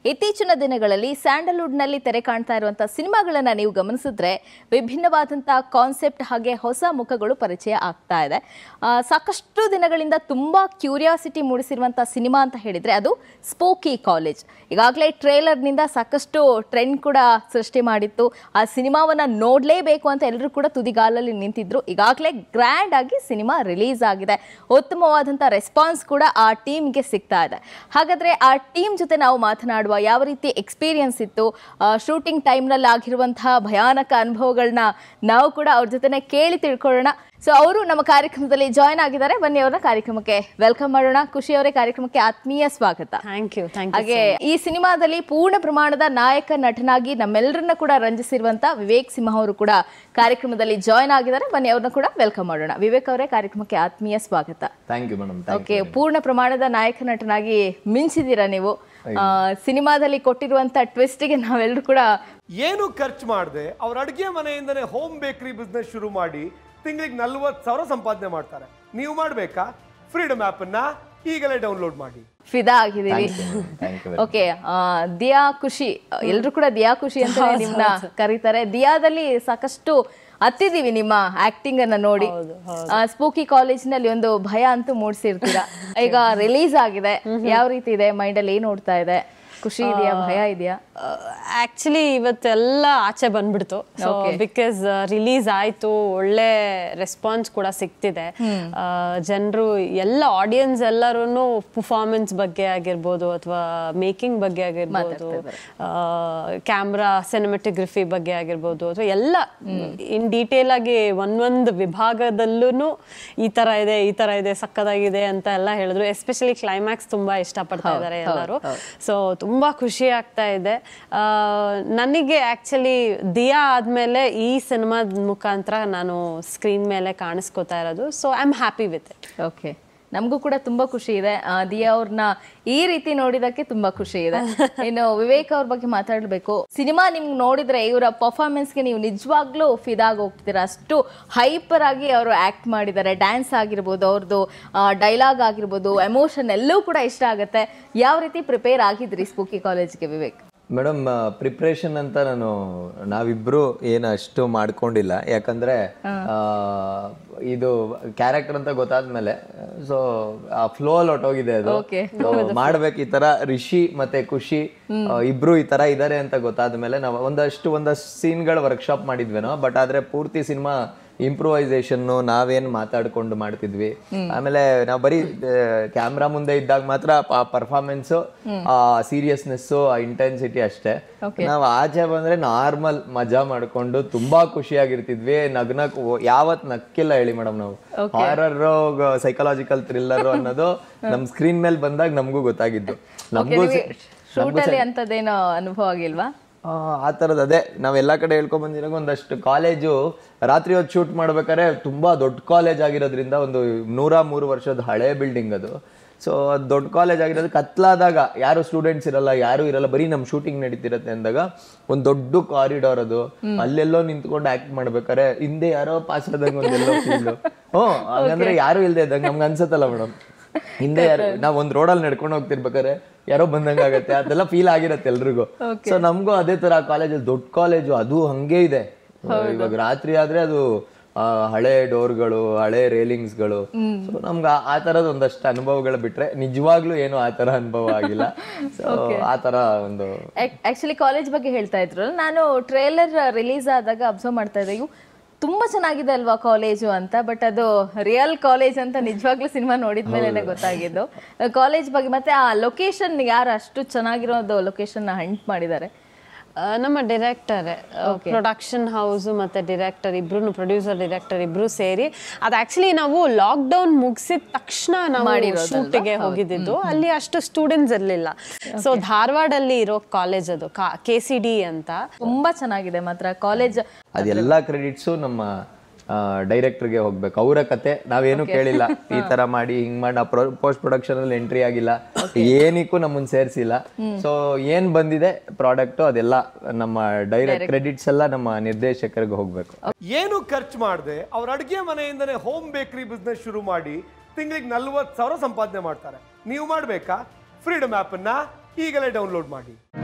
ಇತ್ತೀಚಿನ ದಿನಗಳಲ್ಲಿ ಸ್ಯಾಂಡಲ್ವುಡ್ನಲ್ಲಿ ತೆರೆ ಕಾಣ್ತಾ ಇರುವಂತಹ ಸಿನಿಮಾಗಳನ್ನ ನೀವು ಗಮನಿಸಿದ್ರೆ ವಿಭಿನ್ನವಾದಂತಹ ಕಾನ್ಸೆಪ್ಟ್ ಹಾಗೆ ಹೊಸ ಮುಖಗಳು ಪರಿಚಯ ಆಗ್ತಾ ಇದೆ ಆ, ಸಾಕಷ್ಟು ದಿನಗಳಿಂದ ತುಂಬಾ ಕ್ಯೂರಿಯಾಸಿಟಿ ಮೂಡಿಸಿರುವಂತಹ ಸಿನಿಮಾ ಅಂತ ಹೇಳಿದ್ರೆ ಅದು ಸ್ಪೋಕಿ ಕಾಲೇಜ್ ಈಗಾಗಲೇ ಟ್ರೇಲರ್ನಿಂದ ಸಾಕಷ್ಟು ಟ್ರೆಂಡ್ ಕೂಡ ಸೃಷ್ಟಿ ಮಾಡಿತ್ತು ಆ ಸಿನಿಮಾವನ್ನ ನೋಡಲೇಬೇಕು ಅಂತ ಎಲ್ಲರೂ ಕೂಡ ತುದಿಗಾಲಲ್ಲಿ ನಿಂತಿದ್ರು ಈಗಾಗಲೇ ಗ್ರ್ಯಾಂಡ್ ಆಗಿ ಸಿನಿಮಾ ರಿಲೀಸ್ ಆಗಿದೆ ಉತ್ತಮವಾದಂಥ ರೆಸ್ಪಾನ್ಸ್ ಕೂಡ ಆ ಟೀಮ್ಗೆ ಸಿಗ್ತಾ ಇದೆ ಹಾಗಾದ್ರೆ ಆ ಟೀಮ್ ಜೊತೆ ನಾವು ಮಾತನಾಡುವ ಯಾವ ರೀತಿ ಎಕ್ಸ್ಪೀರಿಯನ್ಸ್ ಇತ್ತು ಶೂಟಿಂಗ್ ಟೈಮ್ನಲ್ಲಿ ಆಗಿರುವಂತಹ ಭಯಾನಕ ಅನುಭವಗಳನ್ನ ನಾವು ಕೂಡ ಅವ್ರ ಜೊತೆನೆ ಕೇಳಿ ತಿಳ್ಕೊಳ್ಳೋಣ ಸೊ ಅವರು ನಮ್ಮ ಕಾರ್ಯಕ್ರಮದಲ್ಲಿ ಜಾಯ್ನ್ ಆಗಿದ್ದಾರೆ ಬನ್ನಿ ಅವ್ರನ್ನ ಕಾರ್ಯಕ್ರಮಕ್ಕೆ ವೆಲ್ಕಮ್ ಮಾಡೋಣ ಖುಷಿ ಅವರೇ ಕಾರ್ಯಕ್ರಮಕ್ಕೆ ಆತ್ಮೀಯ ಸ್ವಾಗತ ಥ್ಯಾಂಕ್ ಯು ಥ್ಯಾಂಕ್ ಹಾಗೆ ಈ ಸಿನಿಮಾದಲ್ಲಿ ಪೂರ್ಣ ಪ್ರಮಾಣದ ನಾಯಕ ನಟನಾಗಿ ನಮ್ಮೆಲ್ಲರನ್ನ ಕೂಡ ರಂಜಿಸಿರುವಂತ ವಿವೇಕ್ ಸಿಂಹ ಅವರು ಕೂಡ ಕಾರ್ಯಕ್ರಮದಲ್ಲಿ ಜಾಯ್ನ್ ಆಗಿದ್ದಾರೆ ಬನ್ನಿ ಅವ್ರನ್ನ ಕೂಡ ವೆಲ್ಕಮ್ ಮಾಡೋಣ ವಿವೇಕ್ ಅವರೇ ಕಾರ್ಯಕ್ರಮಕ್ಕೆ ಆತ್ಮೀಯ ಸ್ವಾಗತ ಥ್ಯಾಂಕ್ ಯು ಮೇಡಮ್ ಓಕೆ ಪೂರ್ಣ ಪ್ರಮಾಣದ ನಾಯಕ ನಟನಾಗಿ ಮಿಂಚಿದ್ದೀರಾ ನೀವು ಆ, ಸಿನಿಮಾದಲ್ಲಿ ಕೊಟ್ಟಿರುವಂತ ಟ್ವಿಸ್ಟ್ಗೆ ನಾವೆಲ್ಲರೂ ಕೂಡ ಏನು ಖರ್ಚು ಮಾಡದೆ ಅವ್ರ ಅಡುಗೆ ಮನೆಯಿಂದನೇ ಹೋಮ್ ಬೇಕರಿ ಬಿಸ್ನೆಸ್ ಶುರು ಮಾಡಿ ತಿಂಗಳಿಗೆ ನಲ್ವತ್ತು ಸಾವಿರ ಸಂಪಾದನೆ ಮಾಡ್ತಾರೆ ನೀವು ಮಾಡಬೇಕಾ ಫ್ರೀಡಮ್ ಆ್ಯಪನ್ನು ಈಗಲೇ ಡೌನ್ಲೋಡ್ ಮಾಡಿ ಫಿದಾ ಆಗಿದ್ದೀವಿ ಥ್ಯಾಂಕ್ ಯು ಓಕೆ ದಿಯಾ ಖುಷಿ ಎಲ್ಲರೂ ಕೂಡ ದಿಯಾ ಖುಷಿ ಅಂತ ನಿಮ್ನ ಕರೀತಾರೆ ದಿಯಾದಲ್ಲಿ ಸಾಕಷ್ಟು ಹತ್ತಿದೀವಿ ನಿಮ್ಮ ಆಕ್ಟಿಂಗ್ ಅನ್ನ ನೋಡಿ ಸ್ಪೂಕಿ ಕಾಲೇಜಿನಲ್ಲಿ ಒಂದು ಭಯ ಅಂತೂ ಮೂಡಿಸಿರ್ತೀರಾ ಈಗ ರಿಲೀಸ್ ಆಗಿದೆ ಯಾವ ರೀತಿ ಇದೆ ಮೈಂಡ್ ಅಲ್ಲಿ ಏನ್ ಓಡ್ತಾ ಇದೆ ಖುಷಿ ಇದೆಯಾ ಭಯ ಇದೆಯಾ ಆಕ್ಚುಲಿ ಇವತ್ತೆಲ್ಲ ಆಚೆ ಬಂದ್ಬಿಡ್ತು ಸೊ ಬಿಕಾಸ್ ರಿಲೀಸ್ ಆಯ್ತು ಒಳ್ಳೆ ರೆಸ್ಪಾನ್ಸ್ ಕೂಡ ಸಿಗ್ತಿದೆ ಜನರು ಎಲ್ಲ ಆಡಿಯನ್ಸ್ ಎಲ್ಲರೂ ಪರ್ಫಾರ್ಮೆನ್ಸ್ ಬಗ್ಗೆ ಆಗಿರ್ಬೋದು ಅಥವಾ ಮೇಕಿಂಗ್ ಬಗ್ಗೆ ಆಗಿರ್ಬೋದು ಕ್ಯಾಮ್ರಾ ಸಿನಿಮೆಟೋಗ್ರಫಿ ಬಗ್ಗೆ ಆಗಿರ್ಬೋದು ಅಥವಾ ಎಲ್ಲ ಇನ್ ಡೀಟೇಲ್ ಆಗಿ ಒಂದೊಂದು ವಿಭಾಗದಲ್ಲೂ ಈ ತರ ಇದೆ ಈ ತರ ಇದೆ ಸಕ್ಕದಾಗಿದೆ ಅಂತ ಎಲ್ಲ ಹೇಳಿದ್ರು ಎಸ್ಪೆಷಲಿ ಕ್ಲೈಮ್ಯಾಕ್ಸ್ ತುಂಬಾ ಇಷ್ಟಪಡ್ತಾ ಇದ್ದಾರೆ ಎಲ್ಲರೂ ಸೊ ತುಂಬಾ ಖುಷಿ ಆಗ್ತಾ ಇದೆ ಆ, ನನಗೆ ಆಕ್ಚುಲಿ ದಿಯಾ ಆದ್ಮೇಲೆ ಈ ಸಿನಿಮಾದ ಮುಖಾಂತರ ನಾನು ಸ್ಕ್ರೀನ್ ಮೇಲೆ ಕಾಣಿಸ್ಕೊತಾ ಇರೋದು so I am happy with it okay ನಮಗೂ ಕೂಡ ತುಂಬಾ ಖುಷಿ ಇದೆ ಆ, ದಿಯಾ ಅವ್ರನ್ನ ಈ ರೀತಿ ನೋಡಿದಕ್ಕೆ ತುಂಬಾ ಖುಷಿ ಇದೆ ಇನ್ನು ವಿವೇಕ್ ಅವ್ರ ಬಗ್ಗೆ ಮಾತಾಡ್ಬೇಕು ಸಿನಿಮಾ ನಿಮ್ಗೆ ನೋಡಿದ್ರೆ ಇವರ ಪರ್ಫಾರ್ಮೆನ್ಸ್ಗೆ ನೀವು ನಿಜವಾಗ್ಲೂ ಫಿದಾಗ್ ಹೋಗ್ತೀರಾ ಅಷ್ಟು ಹೈಪರ್ ಆಗಿ ಅವರು ಆಕ್ಟ್ ಮಾಡಿದ್ದಾರೆ ಡ್ಯಾನ್ಸ್ ಆಗಿರ್ಬೋದು ಅವ್ರದ್ದು ಡೈಲಾಗ್ ಆಗಿರ್ಬೋದು ಎಮೋಷನ್ ಎಲ್ಲವೂ ಕೂಡ ಇಷ್ಟ ಆಗುತ್ತೆ ಯಾವ ರೀತಿ ಪ್ರಿಪೇರ್ ಆಗಿದ್ರಿ ಸ್ಪೂಕಿ ಕಾಲೇಜ್ಗೆ ವಿವೇಕ್ ಮೇಡಮ್ ಪ್ರಿಪ್ರೇಷನ್ ಅಂತ ನಾನು ನಾವಿಬ್ರು ಏನು ಅಷ್ಟು ಮಾಡ್ಕೊಂಡಿಲ್ಲ ಯಾಕಂದ್ರೆ ಆ, ಇದು ಕ್ಯಾರೆಕ್ಟರ್ ಅಂತ ಗೊತ್ತಾದ್ಮೇಲೆ ಸೊ ಆ ಫ್ಲೋ ಅಲ್ಲಿ ಹೊಟ್ಟೋಗಿದೆ ಅದು So, ಮಾಡ್ಬೇಕು ಈ ತರ ರಿಷಿ ಮತ್ತೆ ಖುಷಿ ಆ, ಇಬ್ರು ಈ ತರ ಇದಾರೆ ಅಂತ ಗೊತ್ತಾದ್ಮೇಲೆ ನಾವು ಒಂದಷ್ಟು ಒಂದಷ್ಟು ಸೀನ್ಗಳು ವರ್ಕ್ಶಾಪ್ ಮಾಡಿದ್ವೇನೋ ಬಟ್ ಆದ್ರೆ ಪೂರ್ತಿ ಸಿನಿಮಾ ಇಂಪ್ರೂವೈಸೇಷನ್ ನಾವೇನ್ ಮಾತಾಡ್ಕೊಂಡು ಮಾಡ್ತಿದ್ವಿ ಆಮೇಲೆ ನಾವು ಬರೀ ಕ್ಯಾಮ್ರಾ ಮುಂದೆ ಇದ್ದಾಗ ಮಾತ್ರ ಆ ಪರ್ಫಾರ್ಮೆನ್ಸ್ ಆ ಸೀರಿಯಸ್ನೆಸ್ ಆ ಇಂಟೆನ್ಸಿಟಿ ಅಷ್ಟೇ ನಾವು ಆಚೆ ಬಂದ್ರೆ ನಾರ್ಮಲ್ ಮಜಾ ಮಾಡ್ಕೊಂಡು ತುಂಬಾ ಖುಷಿಯಾಗಿರ್ತಿದ್ವಿ ನಗ್ನಕ್ ಯಾವತ್ ನಕ್ಕಿಲ್ಲ ಹೇಳಿ ಮೇಡಮ್ ನಾವು ಹಾರರ್ ಸೈಕಲಾಜಿಕಲ್ ಥ್ರಿಲ್ಲರ್ ಅನ್ನೋದು ನಮ್ ಸ್ಕ್ರೀನ್ ಮೇಲೆ ಬಂದಾಗ ನಮಗೂ ಗೊತ್ತಾಗಿದ್ದು ನಮಗೂ ಶೂಟ್ ಅಲ್ಲಿ ಅಂತದೇನೋ ಅನುಭವ ಆಗಿಲ್ವಾ ಆ, ಆ ಥರದ್ದು ಅದೇ ನಾವ್ ಎಲ್ಲಾ ಕಡೆ ಹೇಳ್ಕೊಂಡ್ ಬಂದಿರೋ ಒಂದಷ್ಟು ಕಾಲೇಜು ರಾತ್ರಿ ಹೊತ್ತು ಶೂಟ್ ಮಾಡ್ಬೇಕಾದ್ರೆ ತುಂಬಾ ದೊಡ್ಡ ಕಾಲೇಜ್ ಆಗಿರೋದ್ರಿಂದ ಒಂದು ನೂರ ಮೂರು ವರ್ಷದ ಹಳೆ ಬಿಲ್ಡಿಂಗ್ ಅದು ಸೊ ಅದು ದೊಡ್ಡ ಕಾಲೇಜ್ ಆಗಿರೋದು ಕತ್ಲಾದಾಗ ಯಾರು ಸ್ಟೂಡೆಂಟ್ಸ್ ಇರಲ್ಲ ಯಾರು ಇರಲ್ಲ ಬರೀ ನಮ್ ಶೂಟಿಂಗ್ ನಡೀತಿರತ್ತೆ ಅಂದಾಗ ಒಂದ್ ದೊಡ್ಡ ಕಾರಿಡಾರ್ ಅದು ಅಲ್ಲೆಲ್ಲೋ ನಿಂತ್ಕೊಂಡು ಆಕ್ಟ್ ಮಾಡ್ಬೇಕಾರೆ ಹಿಂದೆ ಯಾರೋ ಪಾಸ್ ಆದಂಗ ಒಂದೆಲ್ಲೋ ಫೀಲ್ ಹ್ಞೂ ಹಂಗಂದ್ರೆ ಯಾರು ಇಲ್ದೇ ಇದ್ದಂಗೆ ನಮ್ಗೆ ಅನ್ಸತ್ತಲ್ಲ ಮೇಡಮ್ ಹಿಂದೆ ಯಾರು ನಾವ್ ಒಂದ್ ರೋಡಲ್ಲಿ ನಡ್ಕೊಂಡು ಹೋಗ್ತಿರ್ಬೇಕಾರೆ ಯಾರೋ ಬಂದಂಗ ಆಗತ್ತೆ ಅದೆಲ್ಲ ಫೀಲ್ ಆಗಿರತ್ತೆ ಎಲ್ರಿಗೂ ಸೊ ನಮಗೂ ಅದೇ ತರ ಕಾಲೇಜಲ್ಲಿ ದೊಡ್ಡ ಕಾಲೇಜು ಅದು ಹಂಗೆ ಇದೆ ಇವಾಗ ರಾತ್ರಿ ಆದ್ರೆ ಅದು ಆ, ಹಳೆ ಡೋರ್ಗಳು ಹಳೆ ರೇಲಿಂಗ್ಸ್ಗಳು ಸೊ ನಮ್ಗೆ ಆ- ಆ ತರದ ಒಂದಷ್ಟು ಅನುಭವಗಳು ಬಿಟ್ರೆ ನಿಜವಾಗ್ಲೂ ಏನು ಆ ತರ ಅನುಭವ ಆಗಿಲ್ಲ ಸೊ ಆ ತರ ಒಂದು ಆಕ್ಚುಲಿ ಕಾಲೇಜ್ ಬಗ್ಗೆ ಹೇಳ್ತಾ ಇದ್ರು ನಾನು ಟ್ರೇಲರ್ ರಿಲೀಸ್ ಆದಾಗ ಅಬ್ಸರ್ವ್ ಮಾಡ್ತಾ ಇದ್ದೆ ಇವು ತುಂಬಾ ಚೆನ್ನಾಗಿದೆ ಅಲ್ವಾ ಕಾಲೇಜು ಅಂತ ಬಟ್ ಅದು ರಿಯಲ್ ಕಾಲೇಜ್ ಅಂತ ನಿಜವಾಗ್ಲೂ ಸಿನಿಮಾ ನೋಡಿದ ಮೇಲೆ ಗೊತ್ತಾಗಿದ್ದು ಕಾಲೇಜ್ ಬಗ್ಗೆ ಮತ್ತೆ ಆ ಲೊಕೇಶನ್ ಯಾರು ಅಷ್ಟು ಚೆನ್ನಾಗಿರೋದು ಲೊಕೇಶನ್ ಹಂಟ್ ಮಾಡಿದ್ದಾರೆ ಆ, ನಮ್ಮ ಡೈರೆಕ್ಟರ್ ಪ್ರೊಡಕ್ಷನ್ ಹೌಸ್ ಮತ್ತೆ ಡೈರೆಕ್ಟರ್ ಇಬ್ರು ಪ್ರೊಡ್ಯೂಸರ್ ಡೈರೆಕ್ಟರ್ ಇಬ್ರು ಸೇರಿ ಅದು ಆಕ್ಚುಲಿ ನಾವು ಲಾಕ್ ಡೌನ್ ಮುಗಿಸಿದ ತಕ್ಷಣ ನಾವು ಶೂಟಿಗೆ ಹೋಗಿದ್ದು ಅಲ್ಲಿ ಅಷ್ಟು ಸ್ಟೂಡೆಂಟ್ಸ್ ಇರಲಿಲ್ಲ ಸೊ ಧಾರವಾಡಲ್ಲಿ ಇರೋ ಕಾಲೇಜ್ ಅದು ಕೆ ಸಿ ಡಿ ಅಂತ ತುಂಬಾ ಚೆನ್ನಾಗಿದೆ ಮಾತ್ರ ಕಾಲೇಜ್ ಅದೆಲ್ಲ ಕ್ರೆಡಿಟ್ಸು ನಮ್ಮ ಡೈರೆಕ್ಟರ್ಗೆ ಹೋಗ್ಬೇಕು ಅವರ ಕತೆ ನಾವೇನು ಕೇಳಿಲ್ಲ ಈ ತರ ಮಾಡಿ ಹಿಂಗ್ ಮಾಡಿ ನಾವು ಪೋಸ್ಟ್ ಪ್ರೊಡಕ್ಷನ್ ಅಲ್ಲಿ ಎಂಟ್ರಿ ಆಗಿಲ್ಲ ಏನಕ್ಕೂ ನಮ್ಮನ್ನ ಸೇರ್ಸಿಲ್ಲ ಸೊ ಏನ್ ಬಂದಿದೆ ಪ್ರಾಡಕ್ಟ್ ಅದೆಲ್ಲ ನಮ್ಮ ಡೈರೆಕ್ಟ್ ಕ್ರೆಡಿಟ್ಸ್ ಎಲ್ಲ ನಮ್ಮ ನಿರ್ದೇಶಕರಿಗೆ ಹೋಗ್ಬೇಕು ಏನು ಖರ್ಚು ಮಾಡದೆ ಅವ್ರ ಅಡುಗೆ ಮನೆಯಿಂದನೇ ಹೋಮ್ ಬೇಕರಿ ಬಿಸ್ನೆಸ್ ಶುರು ಮಾಡಿ ತಿಂಗಳಿಗೆ ನಲ್ವತ್ತು ಸಾವಿರ ಸಂಪಾದನೆ ಮಾಡ್ತಾರೆ ನೀವು ಮಾಡಬೇಕಾ ಫ್ರೀಡಮ್ ಆ್ಯಪನ್ನು ಈಗಲೇ ಡೌನ್ಲೋಡ್ ಮಾಡಿ